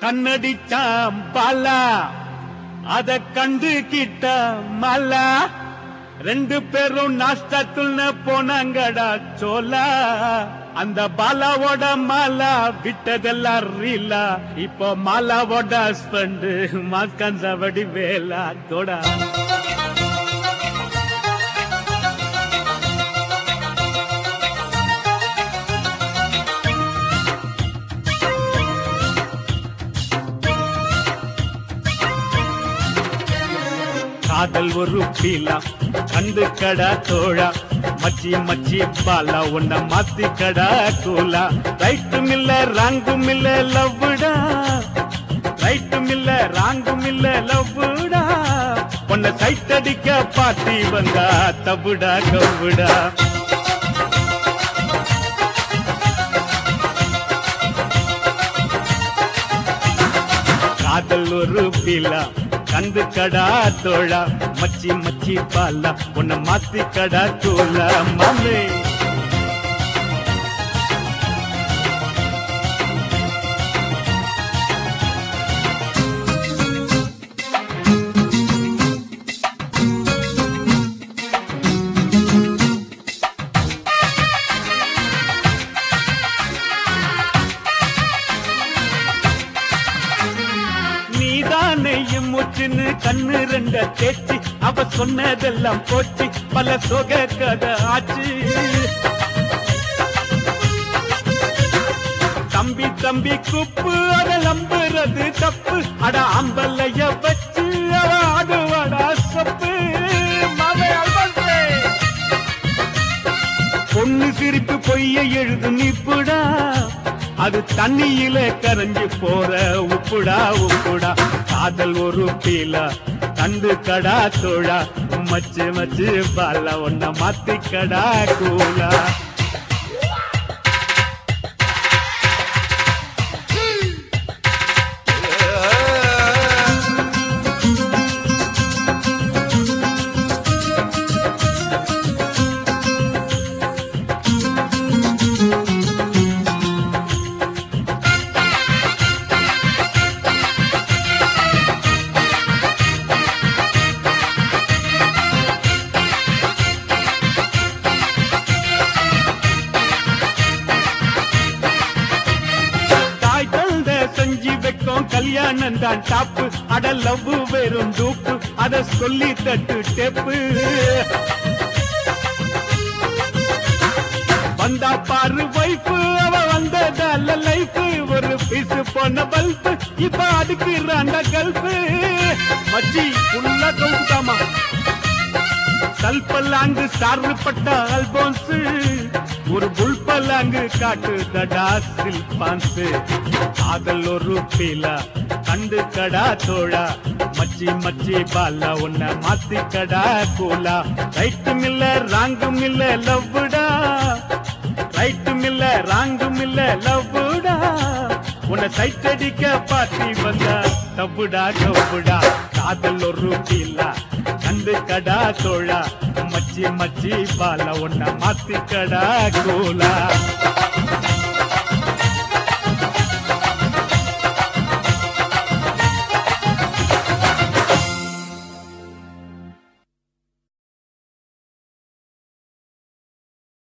கண்ணடிச்சாம் பாலா அத கண்டு கிட்ட மலா ரெண்டு பேரும் நாஷ்டத்துல்னு போனாங்கடா சோலா அந்த பாலாவோட மாலா விட்டதெல்லாம் ரீலா இப்போ மாலாவோட ஹஸ்பண்ட் மாஸ்கந்தபடி வேலா தோடா காதல் ஒரு பீலா கண்டு கடா தோழா மச்சி மச்சி பாலா உன்னை மாத்தி கடா கூலா ரைட்டும் இல்ல ராங்கும் இல்ல லவ்வுடா ரைட்டும் இல்ல ராங்கும் இல்ல லவ்வுடா உன்னை சைட் அடிக்க பாட்டி வந்தா தபுடா கவ்வுடா காதல் ஒரு பீலா கண்டு கடா தோழா மச்சி மச்சி பாலா உன்னை மாத்தி கடா தோழா மாமே நீதானே என் முச்சுன்னு கண்ணு ரெண்ட தேச்சு அவ சொன்னதெல்லாம் போச்சு பல சொக கதை ஆச்சு தம்பி தம்பி குப்பு அத நம்புறது தப்பு அட அம்பலைய வச்சு அவ ஆடுவாடா சப்பு மகை அல்பந்தே. பொண்ணு சிரிப்பு பொய்ய எழுது நிப்புடா அது தண்ணியில கரைஞ்சு போற உப்புடா உப்புடா காதல் ஒரு பீலா கண்டு கடா தோழா மச்சு மச்சு பால ஒன்ன மாத்தி கடா கூலா தாய் தந்த செஞ்சு வைக்கும் கல்யாணம் தான் டாப்பு அட லவ் வெறும் டூப்பு அத சொல்லி தட்டு டெப்பு வந்தா பாரு வைப்பு அவ வந்ததால லைஃப் ஒரு பீஸ் போன பல்பு இப்ப அடுக்கிறாண்ட கல்பு மச்சி உள்ள கவுதாமா கல்பல்லாங்கு சாறுபட்ட அல்போன்ஸ் ஒரு புல்பல்லாங்கு காட்டு தடா சில்பான்ஸ் காதல் ஒரு பீலா கண்டு கடா தோழா மச்சி மச்சி பாலா உன்னை மாத்தி கடா கூலா ரைட்டும் இல்ல ராங்கும் இல்ல லவ்வுடா ரைட்டும் இல்ல ராங்கும் இல்ல லவ்வுடா உன்னை சைட் அடிக்க பாத்தி வந்தா தப்புடா கப்புடா காதல் ஒரு பீலா கண்டு கடா தோழா மச்சி மச்சி பால உன்னை மாத்தி கடா கூலா